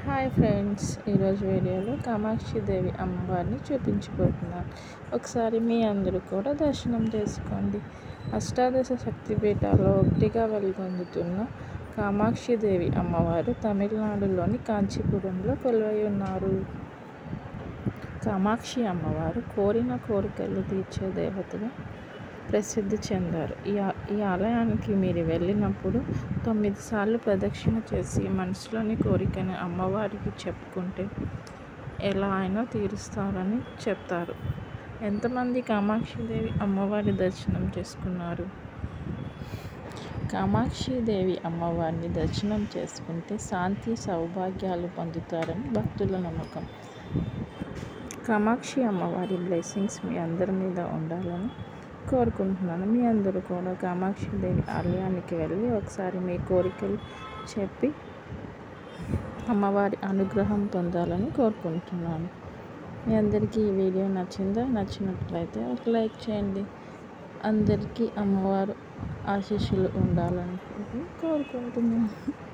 hi friends ఈరోజు వీడియోలో కామాక్షి దేవి అమ్మవారిని చూపించబోతున్నాను ఒకసారి మీ అందరూ కూడా దర్శనం చేసుకోండి అష్టాదశ శక్తి పీఠాల్లో ఒకటిగా వెలుగొందుతున్న కామాక్షి దేవి అమ్మవారు తమిళనాడులోని కాంచీపురంలో కొలువై ఉన్నారు కామాక్షి అమ్మవారు కోరిన కోరికలు తీర్చే దేవతగా ప్రసిద్ధి చెందారు ఈ ఆ- ఈ ఆలయానికి మీరు వెళ్ళినప్పుడు తొమ్మిది సార్లు ప్రదక్షిణ చేసి మనసులోని కోరికని అమ్మవారికి చెప్పుకుంటే ఎలా అయినా తీరుస్తారని చెప్తారు ఎంతమంది కామాక్షిదేవి అమ్మవారి దర్శనం చేసుకున్నారు కామాక్షిదేవి అమ్మవారిని దర్శనం చేసుకుంటే శాంతి సౌభాగ్యాలు పొందుతారని భక్తుల నమ్మకం కామాక్షి అమ్మవారి బ్లెస్సింగ్స్ మీ అందరి మీద ఉండాలని కోరుకుంటున్నాను మీ అందరూ కూడా కామాక్షి దేవి ఆలయానికి వెళ్ళి ఒకసారి మీ కోరికలు చెప్పి అమ్మవారి అనుగ్రహం పొందాలని కోరుకుంటున్నాను మీ అందరికీ ఈ వీడియో నచ్చిందా నచ్చినట్లయితే ఒక లైక్ చేయండి అందరికీ అమ్మవారు ఆశీస్సులు ఉండాలని కోరుకుంటున్నాను